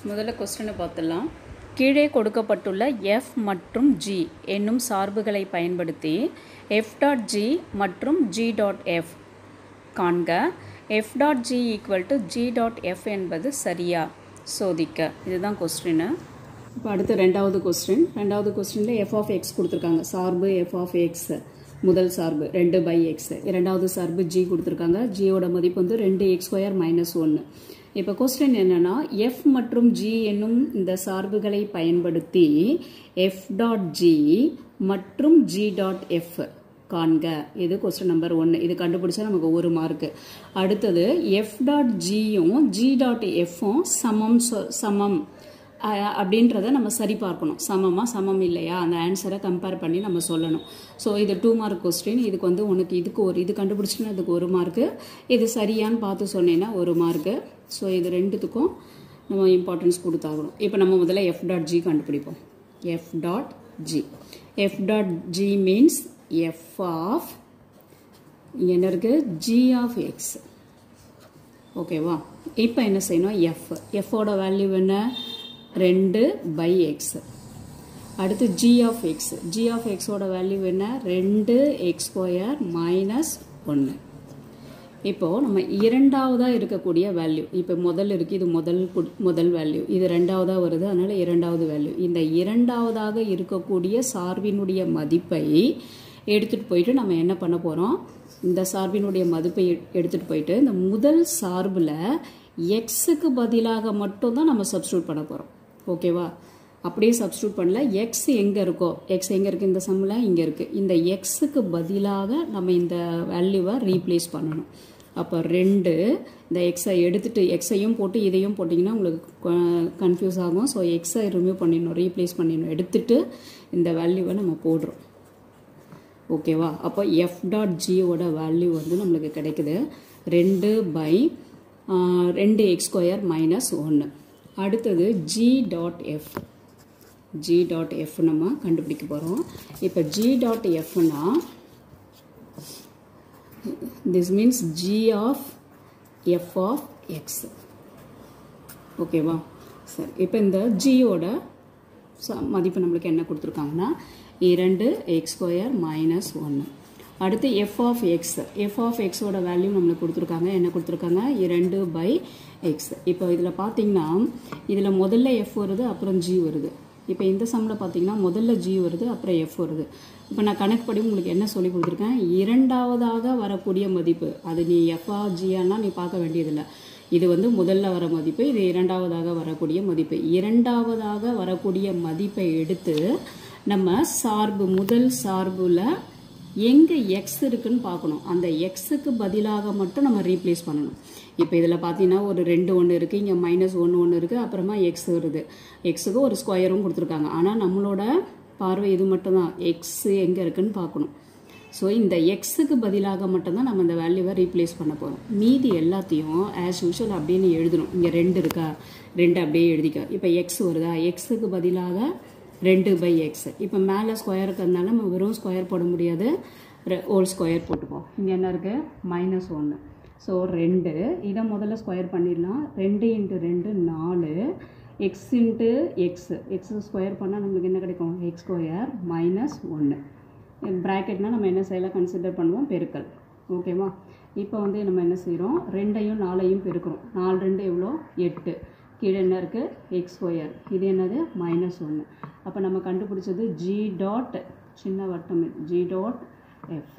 முதல்ல கொஸ்டினை பார்த்துடலாம் கீழே கொடுக்கப்பட்டுள்ள எஃப் மற்றும் ஜி என்னும் சார்புகளை பயன்படுத்தி எஃப் டாட் ஜி மற்றும் ஜி டாட் எஃப் காண்க F dot G equal to G dot F என்பது சரியா சோதிக்க இதுதான் கொஸ்டின் இப்போ அடுத்து ரெண்டாவது கொஸ்டின் ரெண்டாவது கொஸ்டினில் எஃப் ஆஃப் எக்ஸ் கொடுத்துருக்காங்க சார்பு எஃப் ஆஃப் எக்ஸ் முதல் சார்பு ரெண்டு பை எக்ஸ் இரண்டாவது சார்பு ஜி கொடுத்துருக்காங்க ஜியோட மதிப்பு வந்து ரெண்டு எக்ஸ் ஸ்கொயர் மைனஸ் ஒன்று இப்போ கொஸ்டின் என்னன்னா எஃப் மற்றும் ஜி என்னும் இந்த சார்புகளை பயன்படுத்தி எஃப் டாட் ஜி மற்றும் ஜி டாட் எஃப் காண்க இது கொஸ்டின் நம்பர் ஒன்று இது கண்டுபிடிச்சா நமக்கு ஒரு மார்க்கு அடுத்தது எஃப் டாட் ஜியும் ஜி டாட் எஃப்பும் சமம் சொ- சமம் அஹ், அப்படின்றத நம்ம சரி பார்க்கணும் சமமா சமம் இல்லையா அந்த ஆன்சரை கம்பேர் பண்ணி நம்ம சொல்லணும் ஸோ இது டூ மார்க் கொஸ்டின் இதுக்கு வந்து உனக்கு இதுக்கு ஒரு இது கண்டுபிடிச்சினா இதுக்கு ஒரு மார்க்கு இது சரியான்னு பார்த்து சொன்னேன்னா ஒரு மார்க்கு ஸோ இது ரெண்டுத்துக்கும் நம்ம இம்பார்ட்டன்ஸ் கொடுத்தாகணும் இப்போ நம்ம முதல்ல எஃப் டாட் ஜி கண்டுபிடிப்போம் F dot G F dot G means F of என்ன இருக்கு ஜி ஆஃப் எக்ஸ் ஓகேவா இப்போ என்ன செய்யணும் எஃப் எஃபோட வேல்யூ என்ன ரெண்டு பை எக்ஸ் அடுத்து G of X G of எக்ஸோட வேல்யூ என்ன ரெண்டு எக்ஸ் ஸ்கொயர் மைனஸ் ஒன்று இப்போது நம்ம இரண்டாவதாக இருக்கக்கூடிய வேல்யூ இப்போ முதல் இருக்குது இது முதல் கு- முதல் வேல்யூ இது ரெண்டாவதாக வருது அதனால் இரண்டாவது வேல்யூ இந்த இரண்டாவதாக இருக்கக்கூடிய சார்பினுடைய மதிப்பை எடுத்துகிட்டு போயிட்டு நம்ம என்ன பண்ண போகிறோம் இந்த சார்பினுடைய மதிப்பை எ- எடுத்துகிட்டு போயிட்டு இந்த முதல் சார்பில் எக்ஸுக்கு பதிலாக மட்டும் தான் நம்ம சப்ஸ்டியூட் பண்ண போகிறோம் ஓகேவா அப்படியே சப்ஸ்டியூட் பண்ணல எக்ஸ் எங்கே இருக்கோ எக்ஸ் எங்கே இருக்குது இந்த சம்மில் இங்கே இருக்குது இந்த எக்ஸுக்கு பதிலாக நம்ம இந்த வேல்யூவை ரீப்ளேஸ் பண்ணணும் அப்போ ரெண்டு இந்த எக்ஸை எடுத்துட்டு எக்ஸையும் போட்டு இதையும் போட்டிங்கன்னா உங்களுக்கு கன்ஃபியூஸ் ஆகும் ஸோ எக்ஸை ரிமூவ் பண்ணிடணும் ரீப்ளேஸ் பண்ணிடணும் எடுத்துட்டு இந்த வேல்யூவை நம்ம போடுறோம் ஓகேவா அப்போ எஃப் டாட் ஜியோட வேல்யூ வந்து நம்மளுக்கு கிடைக்குது ரெண்டு பை ரெண்டு எக்ஸ் ஸ்கொயர் மைனஸ் ஒன்று அடுத்தது G dot F G dot F நம்ம கண்டுபிடிக்க போகிறோம் இப்போ ஜி டாட் எஃப்னா this means G of F of X ஓகேவா சரி இப்போ இந்த ஜியோட ச- மதிப்பு நம்மளுக்கு என்ன கொடுத்துருக்காங்கன்னா இரண்டு எக்ஸ் ஸ்கொயர் மைனஸ் ஒன்று அடுத்து F of X F of எக்ஸோட வேல்யூ நம்மளுக்கு கொடுத்துருக்காங்க என்ன கொடுத்துருக்காங்க இரண்டு பை எக்ஸ் இப்போ இதில் பார்த்தீங்கன்னா இதில் முதல்ல எஃப் வருது அப்புறம் ஜி வருது இப்போ இந்த சம்மில் பார்த்தீங்கன்னா முதல்ல ஜி வருது அப்புறம் எஃப் வருது இப்போ நான் கணக்குப்படி உங்களுக்கு என்ன சொல்லி கொடுத்துருக்கேன் இரண்டாவதாக வரக்கூடிய மதிப்பு அது நீ எஃப்ஆ ஜியானா நீ பார்க்க வேண்டியதில்லை இது வந்து முதல்ல வர மதிப்பு இது இரண்டாவதாக வரக்கூடிய மதிப்பு இரண்டாவதாக வரக்கூடிய மதிப்பை எடுத்து நம்ம சார்பு முதல் சார்புல எங்கே எக்ஸ் இருக்குன்னு பார்க்கணும் அந்த எக்ஸுக்கு பதிலாக மட்டும் நம்ம ரீப்ளேஸ் பண்ணணும் இப்போ இதில் பார்த்தீங்கன்னா ஒரு ரெண்டு ஒன்று இருக்குது இங்கே மைனஸ் ஒன்று ஒன்று இருக்குது அப்புறமா எக்ஸ் வருது எக்ஸுக்கு ஒரு ஸ்கொயரும் கொடுத்துருக்காங்க ஆனால் நம்மளோட பார்வை இது மட்டும்தான் எக்ஸ் எங்கே இருக்குன்னு பார்க்கணும் ஸோ இந்த எக்ஸுக்கு பதிலாக மட்டும்தான் நம்ம இந்த வேல்யூவை ரீப்ளேஸ் பண்ண போகிறோம் மீதி எல்லாத்தையும் ஆஸ் யூஷுவல் அப்படின்னு எழுதணும் இங்கே ரெண்டு இருக்கா ரெண்டு அப்படியே எழுதிக்க இப்போ எக்ஸ் வருதா எக்ஸுக்கு பதிலாக ரெண்டு பை எக்ஸ் இப்போ மேலே ஸ்கொயர் இருக்கிறதுனால நம்ம வெறும் ஸ்கொயர் போட முடியாது ஹோல் ஸ்கொயர் போட்டுப்போம் இங்கே என்ன இருக்குது மைனஸ் ஒன்று ஸோ ரெண்டு இதை முதல்ல ஸ்கொயர் பண்ணிடலாம் ரெண்டு இன்ட்டு ரெண்டு நாலு X into X X square பண்ணால் நம்மளுக்கு என்ன கிடைக்கும் எக்ஸ் ஸ்கொயர் மைனஸ் ஒன்று ப்ராக்கெட்னால் நம்ம என்ன செய்யலாம் கன்சிடர் பண்ணுவோம் பெருக்கல் ஓகேவா இப்போ வந்து நம்ம என்ன செய்கிறோம் ரெண்டையும் நாலையும் பெருக்கிறோம் நாலு ரெண்டு எவ்வளோ எட்டு கீழே என்ன இருக்குது எக்ஸ் ஸ்கொயர் இது என்னது மைனஸ் ஒன்று அப்போ நம்ம கண்டுபிடிச்சது ஜி டாட் சின்ன வட்டம் ஜி டாட் எஃப்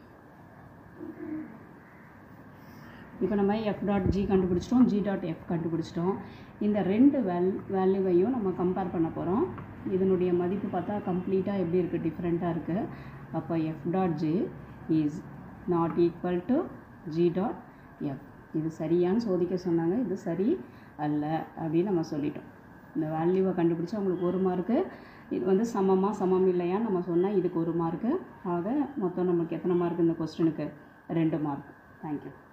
இப்போ நம்ம எஃப் டாட் ஜி கண்டுபிடிச்சிட்டோம் ஜி டாட் எஃப் கண்டுபிடிச்சிட்டோம் இந்த ரெண்டு வேல் வேல்யூவையும் நம்ம கம்பேர் பண்ண போகிறோம் இதனுடைய மதிப்பு பார்த்தா கம்ப்ளீட்டாக எப்படி இருக்குது டிஃப்ரெண்ட்டாக இருக்குது அப்போ F dot G is not equal to G dot F இது சரியான்னு சோதிக்க சொன்னாங்க இது சரி அல்ல அப்படின்னு நம்ம சொல்லிட்டோம் இந்த வேல்யூவை கண்டுபிடிச்சா உங்களுக்கு ஒரு மார்க்கு இது வந்து சமமா சமம் இல்லையான்னு நம்ம சொன்னால் இதுக்கு ஒரு மார்க்கு ஆக மொத்தம் நமக்கு எத்தனை மார்க் இந்த கொஸ்டினுக்கு ரெண்டு மார்க் தேங்க்யூ